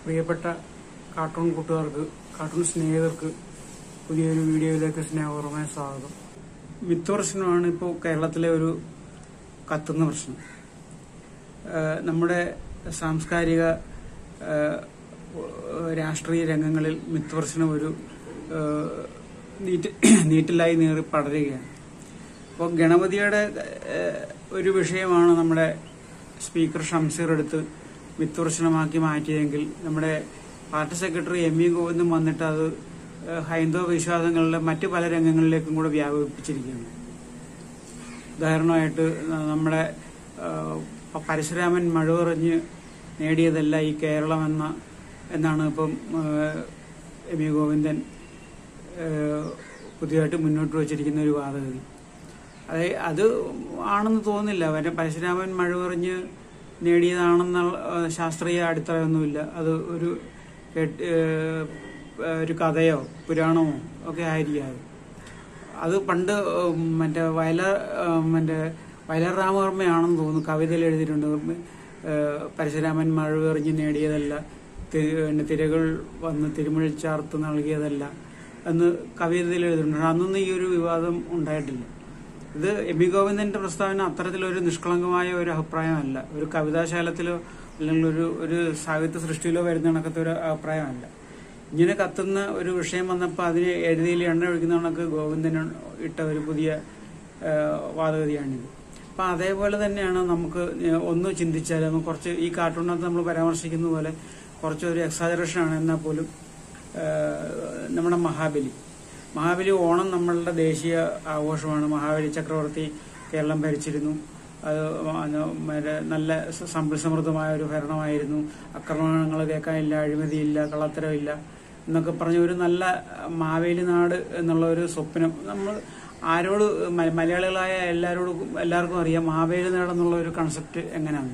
പ്രിയപ്പെട്ട കാർട്ടൂൺ കൂട്ടുകാർക്ക് കാർട്ടൂൺ സ്നേഹിതർക്ക് പുതിയൊരു വീഡിയോയിലേക്ക് സ്നേഹപൂർവ്വമായ സ്വാഗതം മിത്ത് പ്രശ്നമാണ് ഇപ്പോൾ കേരളത്തിലെ ഒരു കത്തുന്ന പ്രശ്നം ഏഹ് നമ്മുടെ സാംസ്കാരിക ഏഹ് രാഷ്ട്രീയ രംഗങ്ങളിൽ മിത്ത് പ്രശ്നം ഒരു ഏഹ് നീറ്റ് നീറ്റിലായി നീറി പടരുകയാണ് അപ്പോൾ ഗണപതിയുടെ ഏഹ്, ഒരു വിഷയമാണ് നമ്മുടെ സ്പീക്കർ ഷംസീർ എടുത്ത് മിത്തുവർഷണമാക്കി മാറ്റിയെങ്കിൽ നമ്മുടെ party secretary M V Govindan വന്നിട്ട് അത് ഏഹ്, ഹൈന്ദവ വിശ്വാസങ്ങളിലെ മറ്റു പല രംഗങ്ങളിലേക്കും കൂടെ വ്യാപിപ്പിച്ചിരിക്കുകയാണ് ഉദാഹരണമായിട്ട് നമ്മുടെ ഏഹ്, പ- പരശുരാമൻ മഴവറിഞ്ഞ് നേടിയതല്ല ഈ കേരളം എന്ന എന്നാണ് ഇപ്പം ഏഹ്, എം വി ഗോവിന്ദൻ ഏഹ്, പുതിയതായിട്ട് മുന്നോട്ട് വച്ചിരിക്കുന്ന ഒരു വാദഗതി അത് അത് ആണെന്ന് തോന്നുന്നില്ല അവന്റെ പരശുരാമൻ മഴവറിഞ്ഞ് നേടിയതാണെന്നുള്ള ഏഹ്, ശാസ്ത്രീയ അടിത്തറയൊന്നുമില്ല അത് ഒരു കേട്ട്- ഏഹ്, ഒരു കഥയോ പുരാണമോ ഒക്കെ ആയിരിക്കാം അത്. അത് പണ്ട് ഉം, മറ്റേ വയലാർ ഉം, മറ്റേ വയലാർ രാമവർമ്മയാണെന്ന് തോന്നുന്നു കവിതയിൽ എഴുതിയിട്ടുണ്ട് ഏഹ്, പരശുരാമൻ മഴവെറിഞ്ഞ് നേടിയതല്ല തി- പിന്നെ തിരകൾ വന്ന് തിരുമുഴിച്ചാർത്ത് നൽകിയതല്ല എന്ന് കവിതയിൽ എഴുതിയിട്ടുണ്ട് അന്നൊന്നും ഈ ഒരു വിവാദം ഉണ്ടായിട്ടില്ല ഇത് എം വി ഗോവിന്ദന്റെ പ്രസ്താവന അത്തരത്തിലൊരു നിഷ്കളങ്കമായ ഒരു അഭിപ്രായമല്ല ഒരു കവിതാശാലത്തിലോ അല്ലെങ്കിൽ ഒരു ഒരു സാഹിത്യ സൃഷ്ടിയിലോ വരുന്ന കണക്കത്തെ ഒരു അഭിപ്രായമല്ല ഇങ്ങനെ കത്തുന്ന ഒരു വിഷയം വന്നപ്പോൾ അതിന് എഴുതിയിൽ എണ്ണ ഒഴിക്കുന്ന കണക്ക് ഗോവിന്ദൻ ഇട്ട ഒരു പുതിയ ആ, വാദഗതിയാണിത് അപ്പം അതേപോലെ തന്നെയാണ് നമുക്ക് ഒന്ന് ചിന്തിച്ചാൽ നമുക്ക് കുറച്ച് ഈ കാർട്ടൂണിനകത്ത് നമ്മൾ പരാമർശിക്കുന്ന പോലെ കുറച്ച് ഒരു എക്സാജറേഷൻ ആണ് എന്നാൽ പോലും ആ, നമ്മുടെ മഹാബലി മഹാബലി ഓണം നമ്മളുടെ ദേശീയ ആഘോഷമാണ് മഹാബലി ചക്രവർത്തി കേരളം ഭരിച്ചിരുന്നു അത് അന്ന് മറ്റേ നല്ല സ- സമ്പൽ സമൃദ്ധമായ ഒരു ഭരണമായിരുന്നു ആക്രമണങ്ങൾ കേൾക്കാനില്ല അഴിമതിയില്ല കള്ളത്തരമില്ല എന്നൊക്കെ പറഞ്ഞ ഒരു നല്ല മാവേലി നാട് എന്നുള്ള ഒരു സ്വപ്നം നമ്മൾ ആരോട് മ- മലയാളികളായ എല്ലാവരോടും എല്ലാവർക്കും അറിയാം മാവേലി നാട് എന്നുള്ള ഒരു കൺസെപ്റ്റ് എങ്ങനെയാണ്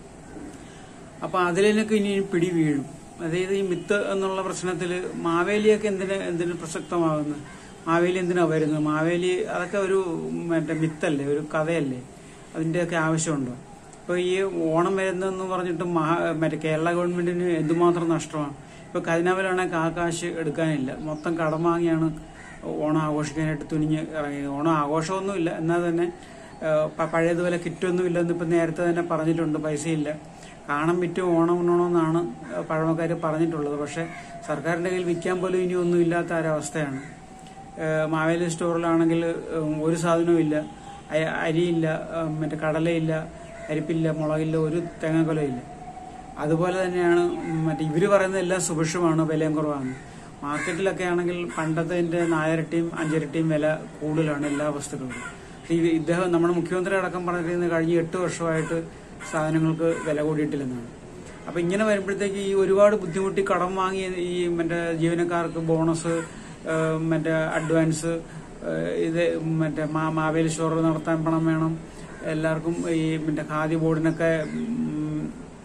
അപ്പൊ അതിലേക്ക് ഇനി പിടി വീഴും അതായത് ഈ മിത്ത് എന്നുള്ള പ്രശ്നത്തിൽ മാവേലിയൊക്കെ എന്തിന് എന്തിന് പ്രസക്തമാകുന്നത് മാവേലി എന്തിനാ വരുന്നത് മാവേലി അതൊക്കെ ഒരു മറ്റേ മിത്തല്ലേ ഒരു കഥയല്ലേ അതിന്റെയൊക്കെ ആവശ്യമുണ്ടോ ഇപ്പൊ ഈ ഓണം വരുന്നതെന്ന് പറഞ്ഞിട്ട് മഹാ മറ്റേ കേരള ഗവൺമെന്റിന് എന്തുമാത്രം നഷ്ടമാണ് ഇപ്പൊ ഖജനാവിലാണെങ്കിൽ ആ കാശ് എടുക്കാനില്ല മൊത്തം കടം വാങ്ങിയാണ് ഓണം ആഘോഷിക്കാനായിട്ട് തുനിഞ്ഞ് ഇറങ്ങിയത് ഓണം ആഘോഷമൊന്നുമില്ല എന്നാൽ തന്നെ ഏഹ്, പ- പഴയതുപോലെ കിറ്റൊന്നും ഇല്ലെന്ന് ഇപ്പം നേരത്തെ തന്നെ പറഞ്ഞിട്ടുണ്ട് പൈസയില്ല കാണം വിറ്റ് ഓണം ഉണ്ണണമെന്നാണ് പഴമക്കാർ പറഞ്ഞിട്ടുള്ളത് പക്ഷെ സർക്കാരിന്റെ കയ്യിൽ വിൽക്കാൻ പോലും ഇനി ഒന്നും ഇല്ലാത്ത ഒരവസ്ഥയാണ് ഏഹ്, മാവേലി സ്റ്റോറിലാണെങ്കിൽ ഏഹ്, ഒരു സാധനവും ഇല്ല അയ- അരിയില്ല ഏഹ്, മറ്റേ കടലയില്ല അരിപ്പില്ല മുളകില്ല ഒരു തേങ്ങാക്കൊലയില്ല അതുപോലെ തന്നെയാണ് മറ്റേ ഇവര് പറയുന്നത് എല്ലാം സുഭിക്ഷമാണ് വിലയും കുറവാണ് മാർക്കറ്റിലൊക്കെ ആണെങ്കിൽ പണ്ടത്തെ നാലിരട്ടിയും അഞ്ചിരട്ടിയും വില കൂടുതലാണ് എല്ലാ വസ്തുക്കൾക്കും പക്ഷേ ഇത് ഇദ്ദേഹം നമ്മുടെ മുഖ്യമന്ത്രി അടക്കം പറഞ്ഞിരിക്കുന്നത് കഴിഞ്ഞ എട്ട് വർഷമായിട്ട് സാധനങ്ങൾക്ക് വില കൂടിയിട്ടില്ലെന്നാണ് അപ്പൊ ഇങ്ങനെ വരുമ്പോഴത്തേക്ക് ഈ ഒരുപാട് ബുദ്ധിമുട്ടി കടം വാങ്ങി ഈ മറ്റേ ജീവനക്കാർക്ക് ബോണസ് ഏഹ് മറ്റേ അഡ്വാൻസ് ഏഹ് ഇത് മറ്റേ മാ- മാവേലി സ്റ്റോർ നടത്താൻ പണം വേണം എല്ലാവർക്കും ഈ മറ്റേ ഖാദി ബോർഡിനൊക്കെ ഉം,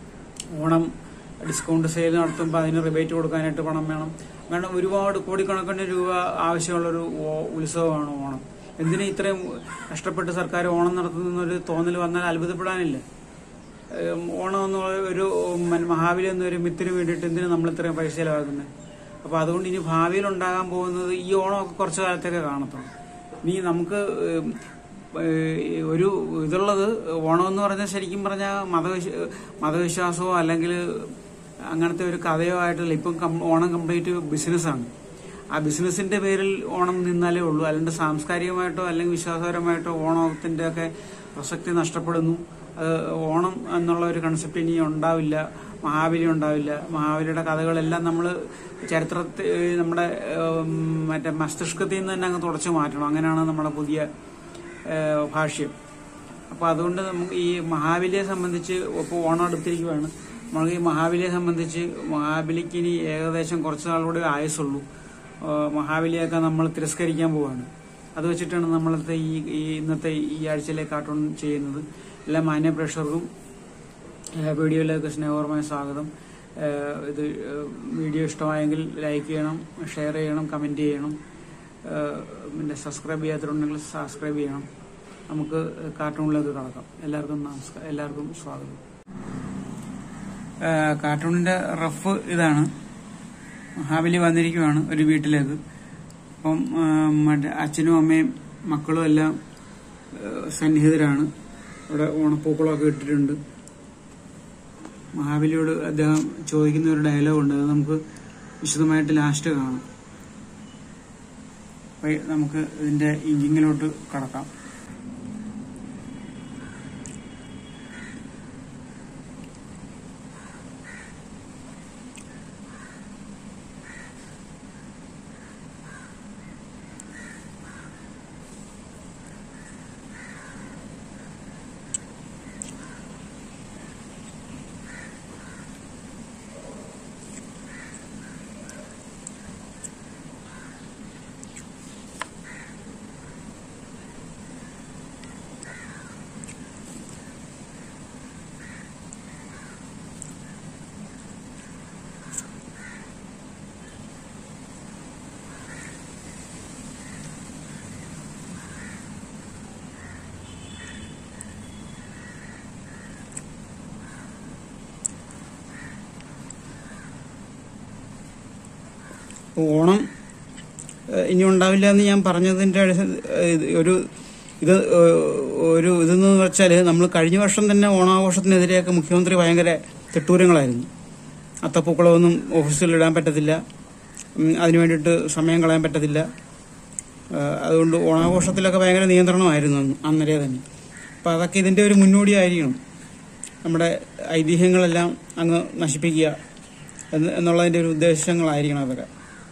ഓണം ഡിസ്കൗണ്ട് സെയിൽ നടത്തുമ്പോൾ അതിന് റിബേറ്റ് കൊടുക്കാനായിട്ട് പണം വേണം അങ്ങനെ ഒരുപാട് കോടിക്കണക്കിന് രൂപ ആവശ്യമുള്ളൊരു ഓ- ഉത്സവമാണ് ഓണം എന്തിനാ ഇത്രയും കഷ്ടപ്പെട്ട് സർക്കാർ ഓണം നടത്തുന്നൊരു തോന്നൽ വന്നാൽ അത്ഭുതപ്പെടാനില്ല ഏം, ഓണം എന്നുള്ള ഒരു മൻ- മഹാബലി എന്നൊരു മിത്തിന് വേണ്ടിയിട്ട് എന്തിനു നമ്മൾ ഇത്രയും പൈസ ചെലവാക്കുന്നത് അപ്പൊ അതുകൊണ്ട് ഇനി ഭാവിയിൽ ഉണ്ടാകാൻ പോകുന്നത് ഈ ഓണമൊക്കെ കുറച്ചു കാലത്തേക്ക് കാണത്തുള്ളൂ ഇനി നമുക്ക് ഏം, ഏഹ്, ഒരു ഇതുള്ളത് ഓണം എന്ന് പറഞ്ഞാൽ ശരിക്കും പറഞ്ഞാൽ മതവിശ്വ മതവിശ്വാസമോ അല്ലെങ്കിൽ അങ്ങനത്തെ ഒരു കഥയോ ആയിട്ടില്ല ഇപ്പം കം- ഓണം കംപ്ലീറ്റ് ബിസിനസ്സാണ് ആ ബിസിനസിന്റെ പേരിൽ ഓണം നിന്നാലേ ഉള്ളൂ അല്ലാണ്ട് സാംസ്കാരികമായിട്ടോ അല്ലെങ്കിൽ വിശ്വാസപരമായിട്ടോ ഓണത്തിന്റെ ഒക്കെ പ്രസക്തി നഷ്ടപ്പെടുന്നു അത് ഓണം എന്നുള്ള ഒരു കൺസെപ്റ്റ് ഇനി ഉണ്ടാവില്ല മഹാബലി ഉണ്ടാവില്ല മഹാബലിയുടെ കഥകളെല്ലാം നമ്മൾ ചരിത്രത്തിൽ നമ്മുടെ ഉം, മറ്റേ മസ്തിഷ്കത്തിൽ നിന്ന് തന്നെ അങ്ങ് തുടച്ചു മാറ്റണം അങ്ങനെയാണ് നമ്മുടെ പുതിയ ഏഹ്, ഭാഷ്യം അപ്പൊ അതുകൊണ്ട് നമുക്ക് ഈ മഹാബലിയെ സംബന്ധിച്ച് ഇപ്പോൾ ഓണം അടുത്തിരിക്കുവാണ് നമുക്ക് ഈ മഹാബലിയെ സംബന്ധിച്ച് മഹാബലിക്ക് ഇനി ഏകദേശം കുറച്ച് നാളുകൂടെ ആയുസുള്ളൂ ഏഹ് മഹാബലിയൊക്കെ നമ്മൾ തിരസ്കരിക്കാൻ പോവാണ് അത് വെച്ചിട്ടാണ് നമ്മളത്തെ ഈ ഈ ഇന്നത്തെ ഈ ആഴ്ചയിലെ കാർട്ടൂൺ ചെയ്യുന്നത് എല്ലാ മാന്യ പ്രേക്ഷകർക്കും ഏഹ് വീഡിയോയിലേക്ക് സ്നേഹപൂർവമായ സ്വാഗതം ഏഹ് ഇത് ഏഹ് വീഡിയോ ഇഷ്ടമായെങ്കിൽ ലൈക്ക് ചെയ്യണം ഷെയർ ചെയ്യണം കമന്റ് ചെയ്യണം ഏഹ് പിന്നെ സബ്സ്ക്രൈബ് ചെയ്യാത്തവരുണ്ടെങ്കിൽ സബ്സ്ക്രൈബ് ചെയ്യണം നമുക്ക് കാർട്ടൂണിലേക്ക് കടക്കാം എല്ലാവർക്കും നമസ്കാരം എല്ലാവർക്കും സ്വാഗതം ആ, കാർട്ടൂണിന്റെ റഫ് ഇതാണ് മഹാബലി വന്നിരിക്കുവാണ് ഒരു വീട്ടിലേക്ക് അപ്പം ആ, മറ്റേ അച്ഛനും അമ്മയും മക്കളും എല്ലാം ആ, സന്നിഹിതരാണ് അവിടെ ഓണപ്പൂക്കളമൊക്കെ ഇട്ടിട്ടുണ്ട് മഹാബലിയോട് അദ്ദേഹം ചോദിക്കുന്ന ഒരു ഡയലോഗ് ഉണ്ട് അത് നമുക്ക് വിശദമായിട്ട് ലാസ്റ്റ് കാണാം അപ്പൊ നമുക്ക് ഇതിന്റെ ഇഞ്ചിങ്ങിലോട്ട് കടക്കാം ഓണം ഏഹ്, ഇനി ഉണ്ടാവില്ല എന്ന് ഞാൻ പറഞ്ഞതിന്റെ അടിസ്ഥ- ഏഹ്, ഒരു ഇത് ഏഹ്, ഒരു ഇതെന്ന് വെച്ചാൽ നമ്മൾ കഴിഞ്ഞ വർഷം തന്നെ ഓണാഘോഷത്തിനെതിരെയൊക്കെ മുഖ്യമന്ത്രി ഭയങ്കര തെട്ടൂരങ്ങളായിരുന്നു അത്തപ്പൂക്കളമൊന്നും ഓഫീസിൽ ഇടാൻ പറ്റത്തില്ല ഉം, അതിനു വേണ്ടിയിട്ട് സമയം കളയാൻ പറ്റത്തില്ല ഏഹ്, അതുകൊണ്ട് ഓണാഘോഷത്തിലൊക്കെ ഭയങ്കര നിയന്ത്രണമായിരുന്നു അന്ന് അന്നേരെ തന്നെ അപ്പം അതൊക്കെ ഇതിന്റെ ഒരു മുന്നോടിയായിരിക്കണം നമ്മുടെ ഐതിഹ്യങ്ങളെല്ലാം അങ്ങ് നശിപ്പിക്കുക എന്ന് എന്നുള്ളതിന്റെ ഒരു ഉദ്ദേശങ്ങളായിരിക്കണം അതൊക്കെ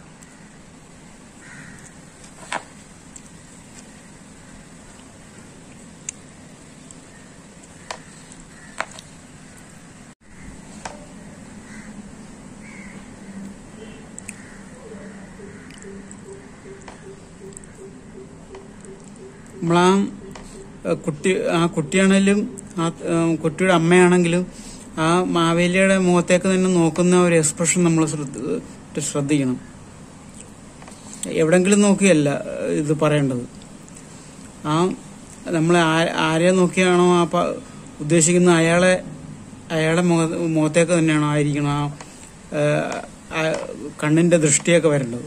നമ്മളാ ഏഹ്, കുട്ടി ആ കുട്ടിയാണെങ്കിലും ആ ഏഹ്, കുട്ടിയുടെ അമ്മയാണെങ്കിലും ആ മാവേലിയുടെ മുഖത്തേക്ക് തന്നെ നോക്കുന്ന ഒരു എക്സ്പ്രഷൻ നമ്മൾ ശ്രദ്ധ- ശ്രദ്ധിക്കണം എവിടെങ്കിലും നോക്കിയല്ല ഏഹ്, ഇത് പറയേണ്ടത് ആ നമ്മൾ ആരെ നോക്കിയാണോ ആ പ- ഉദ്ദേശിക്കുന്ന അയാളെ അയാളെ മുഖ- മുഖത്തേക്ക് തന്നെയാണോ ആയിരിക്കണം ആ ഏഹ്, ആ കണ്ണിന്റെ ദൃഷ്ടിയൊക്കെ വരേണ്ടത്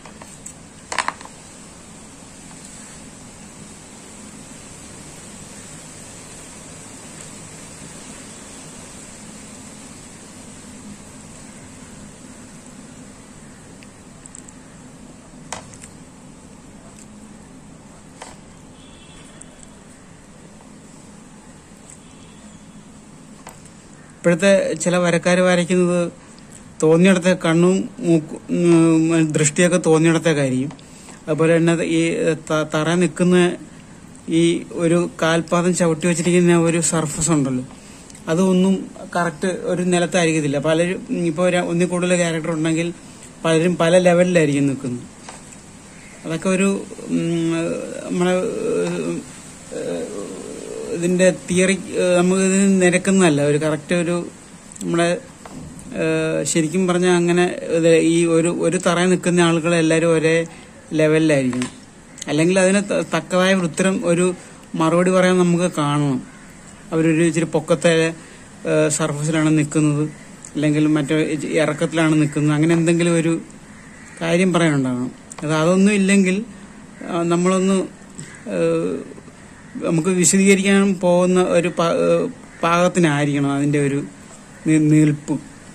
ഇപ്പോഴത്തെ ചില വരക്കാർ വരയ്ക്കുന്നത് തോന്നിയിടത്തെ കണ്ണും മൂക്കും ഉം, ദൃഷ്ടിയൊക്കെ തോന്നിയിടത്തേക്കായിരിക്കും അതുപോലെ തന്നെ ഈ ത- തറ നിൽക്കുന്ന ഈ ഒരു കാൽപാദം ചവിട്ടി വെച്ചിരിക്കുന്ന ഒരു സർഫസ് ഉണ്ടല്ലോ അതൊന്നും കറക്റ്റ് ഒരു നിലത്തായിരിക്കത്തില്ല പലരും ഇപ്പോൾ ഒന്നിൽ കൂടുതൽ ക്യാരക്ടർ ഉണ്ടെങ്കിൽ പലരും പല ലെവലിലായിരിക്കും നിൽക്കുന്നത് അതൊക്കെ ഒരു ഉം, നമ്മളെ ഉം, ഇതിന്റെ തിയറി നമുക്ക് ഇതിന് നിരക്കുന്നതല്ല ഒരു കറക്റ്റ് ഒരു നമ്മുടെ ഏഹ്, ശരിക്കും പറഞ്ഞാൽ അങ്ങനെ ഇത് ഈ ഒരു ഒരു തറയിൽ നിൽക്കുന്ന ആളുകൾ എല്ലാവരും ഒരേ ലെവലിലായിരിക്കും അല്ലെങ്കിൽ അതിന് ത- തക്കതായ ഒരു ഉത്തരം ഒരു മറുപടി പറയാൻ നമുക്ക് കാണണം അവരൊരു ഇച്ചിരി പൊക്കത്തെ ഏഹ്, സർഫസിലാണ് നിൽക്കുന്നത് അല്ലെങ്കിൽ മറ്റേ ഇച്ചി- ഇറക്കത്തിലാണ് നിൽക്കുന്നത് അങ്ങനെ എന്തെങ്കിലും ഒരു കാര്യം പറയാനുണ്ടാകണം അത് അതൊന്നും ഇല്ലെങ്കിൽ ആ, നമ്മളൊന്ന് ഏഹ്, നമുക്ക് വിശദീകരിക്കാൻ പോകുന്ന ഒരു പ- ഏഹ്, പാകത്തിനായിരിക്കണം അതിന്റെ ഒരു നി- നിൽപ്പ്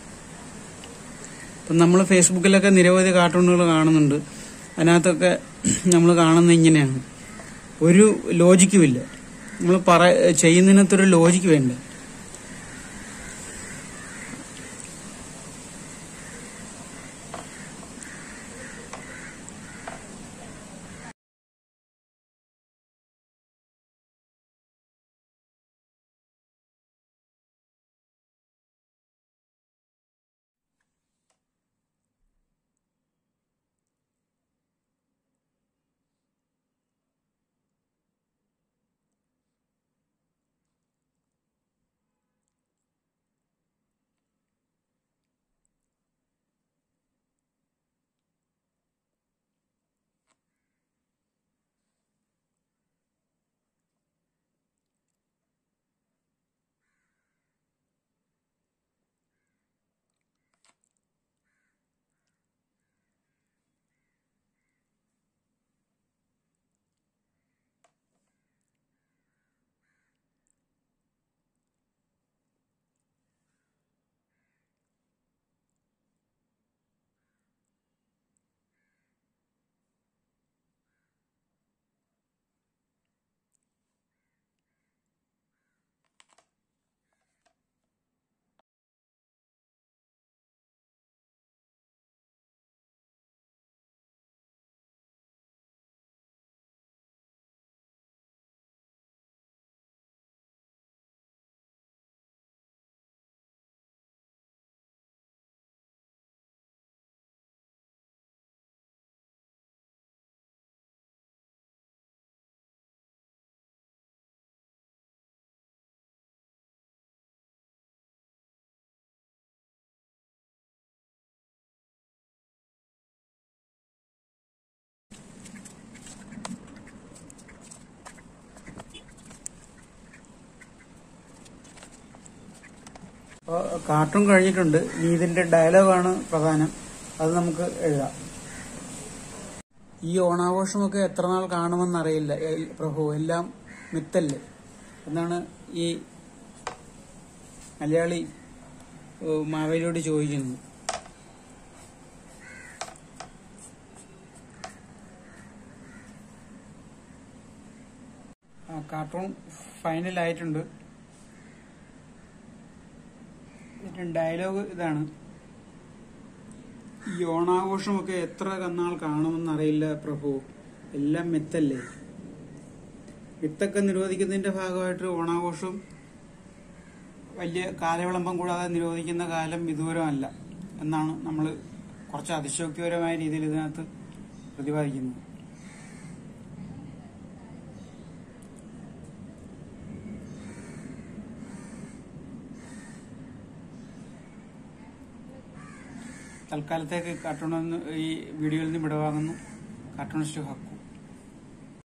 ഇപ്പം നമ്മൾ ഫേസ്ബുക്കിലൊക്കെ നിരവധി കാർട്ടൂണുകൾ കാണുന്നുണ്ട് അതിനകത്തൊക്കെ നമ്മൾ കാണുന്ന ഇങ്ങനെയാണ് ഒരു ലോജിക്കുമില്ല നമ്മൾ പറ ചെയ്യുന്നതിനകത്തൊരു ലോജിക്ക് വേണ്ട അപ്പോൾ കാർട്ടൂൺ കഴിഞ്ഞിട്ടുണ്ട് ഇനി ഇതിന്റെ ഡയലോഗാണ് പ്രധാനം അത് നമുക്ക് എഴുതാം ഈ ഓണാഘോഷമൊക്കെ എത്ര നാൾ കാണുമെന്നറിയില്ല എൽ- പ്രഭു എല്ലാം മിത്തല്ലേ എന്നാണ് ഈ മലയാളി ഏഹ്, മാവേലിയോട് ചോദിക്കുന്നത് ആ, കാർട്ടൂൺ ഫൈനൽ ആയിട്ടുണ്ട് ഇതിന്റെ ഡയലോഗ് ഇതാണ് ഈ ഓണാഘോഷമൊക്കെ എത്ര കന്നാൾ കാണുമെന്നറിയില്ല പ്രഭു എല്ലാം മിത്തല്ലേ മിത്തൊക്കെ നിരോധിക്കുന്നതിന്റെ ഭാഗമായിട്ട് ഓണാഘോഷം വലിയ കാലവിളംബം കൂടാതെ നിരോധിക്കുന്ന കാലം വിദൂരമല്ല എന്നാണ് നമ്മൾ കുറച്ച് അതിശോക്തിപരമായ രീതിയിൽ ഇതിനകത്ത് പ്രതിപാദിക്കുന്നത് തൽക്കാലത്തേക്ക് കാർട്ടൂൺ ഈ വീഡിയോയിൽ നിന്ന് വിടവാങ്ങുന്നു കാർട്ടൂണിസ്റ്റ് ഹക്കു